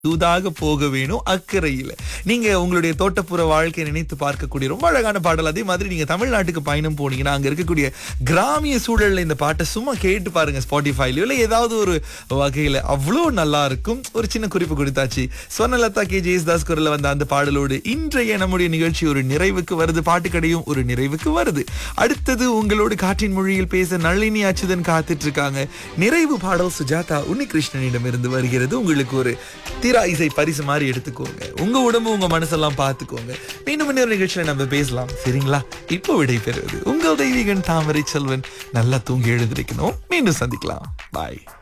தூதாக போக வேணும் அக்கறையில் நீங்க உங்களுடைய தோட்டப்புற வாழ்க்கையை நினைத்து பார்க்கக்கூடிய ரொம்ப அழகான பாடல் அதே மாதிரி நீங்க தமிழ்நாட்டுக்கு பயணம் போனீங்கன்னா அங்க இருக்கக்கூடிய கிராமிய சூழல்ல இந்த பாட்டை சும்மா கேட்டு பாருங்க ஸ்பாட்டிஃபைலயோ இல்ல ஏதாவது ஒரு வகையில அவ்வளோ நல்லா இருக்கும் ஒரு சின்ன குறிப்பு கொடுத்தாச்சு சொன்னலதா கே ஜெயஸ்தாஸ் குரல்ல வந்த அந்த பாடலோடு இன்றைய நம்முடைய நிகழ்ச்சி ஒரு நிறைவுக்கு வருது பாட்டுக்கடையும் ஒரு நிறைவுக்கு வருது அடுத்தது உங்களோடு காற்றின் மொழியில் பேச நளினி அச்சுதன் காத்துட்டு இருக்காங்க நிறைவு பாடல் சுஜாதா உன்னிகிருஷ்ணனிடம் இருந்து வருகிறது உங்களுக்கு ஒரு தீரா இசை பரிசு மாதிரி எடுத்துக்கோங்க உங்க உடம்பு உங்க மனசெல்லாம் பார்த்துக்கோங்க மீண்டும் இன்னொரு நிகழ்ச்சியில நம்ம பேசலாம் சரிங்களா இப்போ விடை பெறுவது உங்கள் தெய்வீகன் தாமரை செல்வன் நல்லா தூங்கி எழுந்திருக்கணும் மீண்டும் சந்திக்கலாம் பாய்